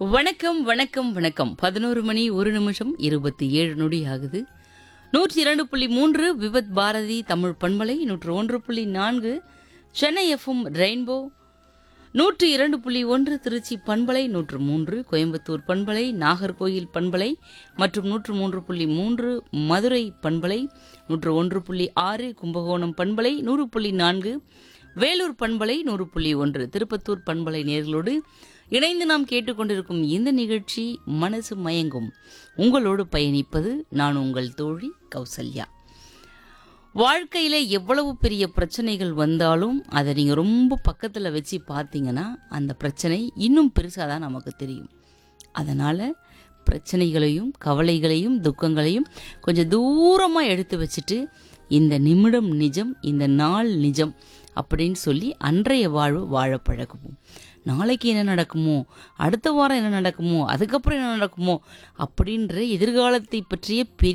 வணக்கம் வணக்கம் வணக்கம் பதினோரு மணி ஒரு நிமிஷம் இருபத்தி ஏழு நொடி ஆகுது நூற்றி இரண்டு புள்ளி மூன்று விபத் பாரதி தமிழ் பண்பலை நூற்று ஒன்று புள்ளி நான்கு சென்னை எஃப்எம் ரெயின்போ நூற்று இரண்டு புள்ளி ஒன்று திருச்சி பண்பலை நூற்று மூன்று கோயம்புத்தூர் பண்பலை நாகர்கோயில் பண்பலை மற்றும் நூற்று மூன்று புள்ளி மூன்று மதுரை பண்பலை நூற்று ஒன்று புள்ளி ஆறு கும்பகோணம் பண்பலை நூறு புள்ளி நான்கு வேலூர் பண்பலை நூறு புள்ளி ஒன்று திருப்பத்தூர் பண்பலை நேர்களோடு இணைந்து நாம் கேட்டுக்கொண்டிருக்கும் இந்த நிகழ்ச்சி மனசு மயங்கும் உங்களோடு பயணிப்பது நான் உங்கள் தோழி கௌசல்யா வாழ்க்கையில எவ்வளவு பெரிய பிரச்சனைகள் வந்தாலும் அதை நீங்க ரொம்ப பக்கத்துல வச்சு பார்த்தீங்கன்னா அந்த பிரச்சனை இன்னும் பெருசாக தான் நமக்கு தெரியும் அதனால பிரச்சனைகளையும் கவலைகளையும் துக்கங்களையும் கொஞ்சம் தூரமாக எடுத்து வச்சுட்டு இந்த நிமிடம் நிஜம் இந்த நாள் நிஜம் அப்படின்னு சொல்லி அன்றைய வாழ்வு வாழ பழகுவோம் நாளைக்கு என்ன நடக்குமோ அடுத்த வாரம் என்ன நடக்குமோ அதுக்கப்புறம் என்ன நடக்குமோ அப்படின்ற எதிர்காலத்தை பற்றிய பெரிய